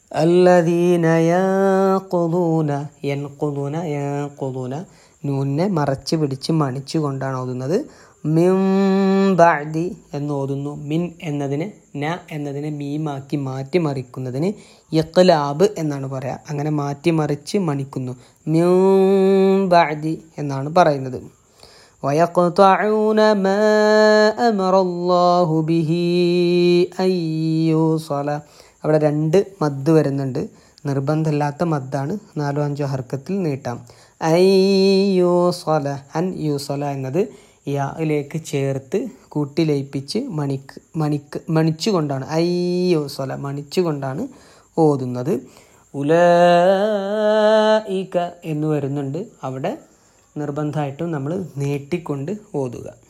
അല്ലദീന യഖുദൂന യൻഖുദൂന യഖുദൂന നൂനെ മറച്ച് പിടിച്ച് മണിച്ചു കൊണ്ടാണ് ഓതുന്നത് മിൻ ബഅദി എന്ന് ഓതുന്നു മിൻ എന്നതിന് ന എന്നതിനെ മീമാക്കി മാറ്റി മറിക്കുന്നതിന് ഇഖ്ലാബ് എന്നാണ് പറയുക അങ്ങനെ മാറ്റി മറിച്ച് മണിക്കുന്നു മിൻ ബഅദി എന്നാണ് പറയുന്നത് ويقطعون ما أمر الله به أن يوصل അവിടെ രണ്ട് മദ് വരുന്നുണ്ട് നിർബന്ധമില്ലാത്ത മദ്ദാണ് നാലോ അഞ്ചോ ഹർക്കത്തിൽ നീട്ടാം ഐ യൂസല അൻ യൂസല എന്നത് യായിലേക്ക് ചേർത്ത് കൂട്ടി ലയിപ്പിച്ച് മണിക്ക് മണിക്ക് മണിച്ചുകൊണ്ടാണ് ഐ യൂസല മണിച്ചുകൊണ്ടാണ് ഓതുന്നത് ഉലയിക എന്ന് വരുന്നുണ്ട് അവിടെ നിർബന്ധമായിട്ടും നമ്മൾ നീട്ടിക്കൊണ്ട് ഓതുക